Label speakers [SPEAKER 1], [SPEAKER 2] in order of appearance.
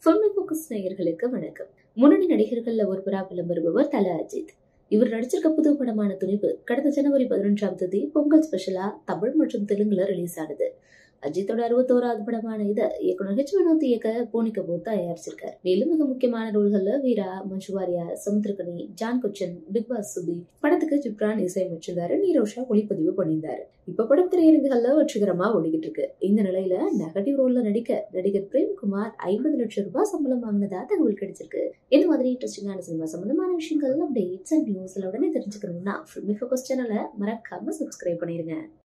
[SPEAKER 1] filmi focus நேயர்களுக்கு வணக்கம் முன்னணி நடிகர்கள்ல ஒருவராக விளம்பரம் வருபவர் தல அஜித் இவர் நடிச்சிருக்க புது படமான துணிவு கடந்த ஜனவரி பதினொன்றாம் தேதி பொங்கல் ஸ்பெஷலா தமிழ் மற்றும் தெலுங்குல ரிலீஸ் ஆனது அஜித்தோட அறுபத்தோராவது படமான இதை இயக்குனர் ஹெச் வினோத் இயக்க போனி கபூர் தயாரிச்சிருக்காரு மேலும் மிக முக்கியமான ரோல்கள்ல Veera Manju Warrier Samuthirakani John Kokken Bigg Boss சுபி படத்துக்கு ஜிப்ரான் இசையமைச்சிருந்தாரு நீரோஷா ஒளிப்பதிவு பண்ணியிருந்தாரு இப்ப படம் திரையரங்குகள்ல வெற்றிகரமா ஓடிக்கிட்டு இருக்கு இந்த நிலையில நெகட்டிவ் ரோல்ல நடிக்க நடிகர் பிரேம்குமார் ஐம்பது லட்சம் ரூபாய் சம்பளம் வாங்கினதா தகவல் கிடைச்சிருக்கு இந்த மாதிரி இன்ட்ரெஸ்டிங்கான சினிமா சம்பந்தமான விஷயங்கள் அப்டேட்ஸ் அண்ட் நியூஸ்ல உடனே தெரிஞ்சுக்கணும்னா ஃபில்மி ஃபோக்கஸ் சேனலை மறக்காம சப்ஸ்கிரைப் பண்ணிருங்க